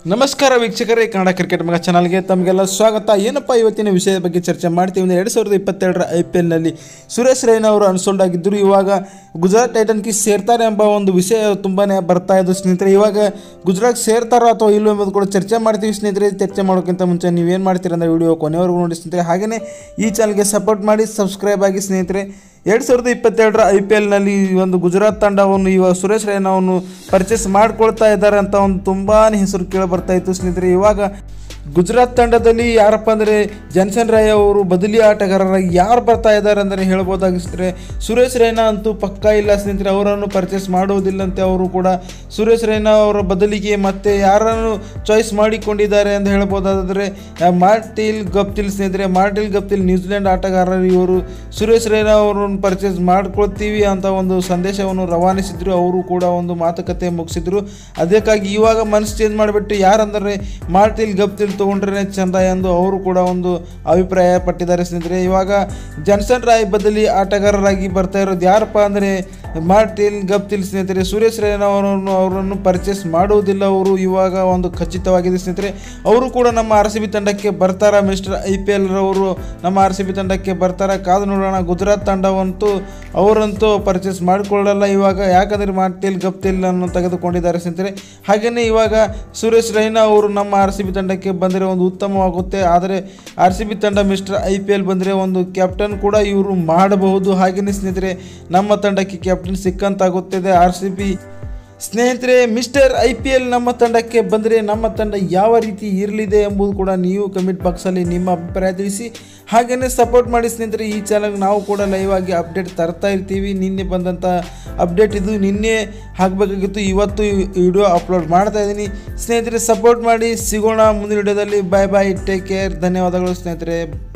ನಮಸ್ಕಾರ ವೀಕ್ಷಕರೇ ಕನ್ನಡ ಕ್ರಿಕೆಟ್ ಮಗ ಚಾನಲ್ಗೆ ತಮಗೆಲ್ಲ ಸ್ವಾಗತ ಏನಪ್ಪ ಇವತ್ತಿನ ವಿಷಯದ ಬಗ್ಗೆ ಚರ್ಚೆ ಮಾಡ್ತೀವಿ ಅಂದರೆ ಎರಡು ಸಾವಿರದ ಇಪ್ಪತ್ತೆರಡರ ಐ ಪಿ ಎಲ್ನಲ್ಲಿ ಸುರೇಶ್ ರೈನಾ ಅವರು ಅನ್ಸೋಲ್ಡ್ ಆಗಿದ್ದರು ಇವಾಗ ಗುಜರಾತ್ ಟೈಟನ್ಗೆ ಸೇರ್ತಾರೆ ಎಂಬ ಒಂದು ವಿಷಯ ತುಂಬಾ ಬರ್ತಾ ಇದ್ದು ಸ್ನೇಹಿತರೆ ಇವಾಗ ಗುಜರಾತ್ ಸೇರ್ತಾರೋ ಅಥವಾ ಇಲ್ಲೋ ಎಂಬುದು ಕೂಡ ಚರ್ಚೆ ಮಾಡ್ತೀವಿ ಸ್ನೇಹಿತರೆ ಚರ್ಚೆ ಮಾಡೋಕ್ಕಿಂತ ಮುಂಚೆ ನೀವೇನು ಮಾಡ್ತೀರ ಅಂದರೆ ವಿಡಿಯೋ ಕೊನೆವರೆಗೂ ನೋಡಿ ಸ್ನೇಹಿತರೆ ಹಾಗೆಯೇ ಈ ಚಾನಲ್ಗೆ ಸಪೋರ್ಟ್ ಮಾಡಿ ಸಬ್ಸ್ಕ್ರೈಬ್ ಆಗಿ ಸ್ನೇಹಿತರೆ ಎರಡು ಸಾವಿರದ ಇಪ್ಪತ್ತೆರಡರ ಐ ಪಿ ಎಲ್ನಲ್ಲಿ ಈ ಒಂದು ಗುಜರಾತ್ ತಂಡವನ್ನು ಇವಾಗ ಸುರೇಶ್ ರೈನಾವನ್ನು ಪರ್ಚೇಸ್ ಮಾಡ್ಕೊಳ್ತಾ ಇದ್ದಾರೆ ಅಂತ ಒಂದು ತುಂಬಾ ಹೆಸರು ಕೇಳಿ ಬರ್ತಾ ಇತ್ತು ಸ್ನೇಹಿತರೆ ಇವಾಗ ಗುಜರಾತ್ ತಂಡದಲ್ಲಿ ಯಾರಪ್ಪ ಅಂದರೆ ಜನ್ಸನ್ ರಾಯ್ ಅವರು ಬದಲಿ ಆಟಗಾರರಾಗಿ ಯಾರು ಬರ್ತಾ ಇದ್ದಾರೆ ಅಂದರೆ ಹೇಳ್ಬೋದಾಗಿದ್ರೆ ಸುರೇಶ್ ರೈನಾ ಅಂತೂ ಪಕ್ಕಾ ಇಲ್ಲ ಸ್ನೇಹಿತರೆ ಅವರನ್ನು ಪರ್ಚೇಸ್ ಮಾಡುವುದಿಲ್ಲಂತೆ ಅವರು ಕೂಡ ಸುರೇಶ್ ರೈನಾ ಅವರ ಬದಲಿಗೆ ಮತ್ತೆ ಯಾರನ್ನು ಚಾಯ್ಸ್ ಮಾಡಿಕೊಂಡಿದ್ದಾರೆ ಅಂತ ಹೇಳ್ಬೋದಾದರೆ ಆ, ಮಾರ್ಟಿಲ್ ಗಪ್ತಿಲ್ ಸ್ನೇಹಿತರೆ ಮಾರ್ಟಿಲ್ ಗಪ್ತಿಲ್ ನ್ಯೂಜಿಲೆಂಡ್ ಆಟಗಾರರು ಇವರು ಸುರೇಶ್ ರೈನಾ ಅವರನ್ನು ಪರ್ಚೇಸ್ ಮಾಡ್ಕೊಳ್ತೀವಿ ಅಂತ ಒಂದು ಸಂದೇಶವನ್ನು ರವಾನಿಸಿದ್ರು ಅವರು ಕೂಡ ಒಂದು ಮಾತುಕತೆ ಮುಗಿಸಿದ್ರು ಅದಕ್ಕಾಗಿ ಇವಾಗ ಮನಸ್ಸು ಚೇಂಜ್ ಮಾಡಿಬಿಟ್ಟು ಯಾರಂದರೆ ಮಾರ್ಟಿಲ್ ಗಪ್ತಿಲ್ ತೊಗೊಂಡ್ರೆ ಚಂದ ಎಂದು ಅವರು ಕೂಡ ಒಂದು ಅಭಿಪ್ರಾಯ ಪಟ್ಟಿದ್ದಾರೆ ಸ್ನೇಹಿತರೆ ಇವಾಗ ಜನ್ಸನ್ ರಾಯ್ ಬದಲಿ ಆಟಗಾರರಾಗಿ ಬರ್ತಾ ಇರೋದು ಯಾರಪ್ಪ ಅಂದರೆ ಮಾರ್ಟಿಲ್ ಗಪ್ತಿಲ್ ಸ್ನೇಹಿತರೆ ಸುರೇಶ್ ರೈನಾ ಅವರನ್ನು ಅವರನ್ನು ಪರ್ಚೇಸ್ ಮಾಡುವುದಿಲ್ಲ ಅವರು ಇವಾಗ ಒಂದು ಖಚಿತವಾಗಿದೆ ಸ್ನೇಹಿತರೆ ಅವರು ಕೂಡ ನಮ್ಮ ಆರ್ ಸಿ ಬಿ ತಂಡಕ್ಕೆ ಬರ್ತಾರಾ ಮಿಸ್ಟರ್ ಐ ಪಿ ಎಲ್ ರವರು ನಮ್ಮ ಆರ್ ಸಿ ಬಿ ತಂಡಕ್ಕೆ ಬರ್ತಾರಾ ಕಾದು ನೋಡೋಣ ಗುಜರಾತ್ ತಂಡವಂತೂ ಅವರಂತೂ ಪರ್ಚೇಸ್ ಮಾಡಿಕೊಳ್ಳಲ್ಲ ಇವಾಗ ಯಾಕಂದರೆ ಮಾರ್ಟಿಲ್ ಗಪ್ತಿಲ್ ಅನ್ನು ತೆಗೆದುಕೊಂಡಿದ್ದಾರೆ ಸ್ನೇಹಿತರೆ ಹಾಗೆಯೇ ಇವಾಗ ಸುರೇಶ್ ರೈನಾ ಅವರು ನಮ್ಮ ಆರ್ ಸಿ ಬಿ ತಂಡಕ್ಕೆ ಬಂದರೆ ಒಂದು ಉತ್ತಮವಾಗುತ್ತೆ ಆದರೆ ಆರ್ ಸಿ ಬಿ ತಂಡ ಮಿಸ್ಟರ್ ಐ ಪಿ ಎಲ್ ಬಂದರೆ ಒಂದು ಕ್ಯಾಪ್ಟನ್ ಕೂಡ ಇವರು ಮಾಡಬಹುದು ಹಾಗೆಯೇ ಸ್ನೇಹಿತರೆ ನಮ್ಮ ತಂಡಕ್ಕೆ ಕ್ಯಾಪ್ಟನ್ ಸಿಕ್ಕಂತಾಗುತ್ತದೆ ಆರ್ ಸಿ ಬಿ ಸ್ನೇಹಿತರೆ ಮಿಸ್ಟರ್ ಐ ಪಿ ಎಲ್ ನಮ್ಮ ತಂಡಕ್ಕೆ ಬಂದರೆ ನಮ್ಮ ತಂಡ ಯಾವ ರೀತಿ ಇರಲಿದೆ ಎಂಬುದು ಕೂಡ ನೀವು ಕಮೆಂಟ್ ಬಾಕ್ಸಲ್ಲಿ ನಿಮ್ಮ ಅಭಿಪ್ರಾಯ ತಿಳಿಸಿ ಹಾಗೆಯೇ ಸಪೋರ್ಟ್ ಮಾಡಿ ಸ್ನೇಹಿತರೆ ಈ ಚಾನಲ್ಗೆ ನಾವು ಕೂಡ ಲೈವ್ ಆಗಿ ಅಪ್ಡೇಟ್ ತರ್ತಾ ಇರ್ತೀವಿ ನಿನ್ನೆ ಬಂದಂಥ ಅಪ್ಡೇಟ್ ಇದು ನಿನ್ನೆ ಹಾಕಬೇಕಾಗಿತ್ತು ಇವತ್ತು ವಿಡಿಯೋ ಅಪ್ಲೋಡ್ ಮಾಡ್ತಾ ಇದ್ದೀನಿ ಸ್ನೇಹಿತರೆ ಸಪೋರ್ಟ್ ಮಾಡಿ ಸಿಗೋಣ ಮುಂದಿನ ವಿಡಿಯೋದಲ್ಲಿ ಬಾಯ್ ಬಾಯ್ ಟೇಕ್ ಕೇರ್ ಧನ್ಯವಾದಗಳು ಸ್ನೇಹಿತರೆ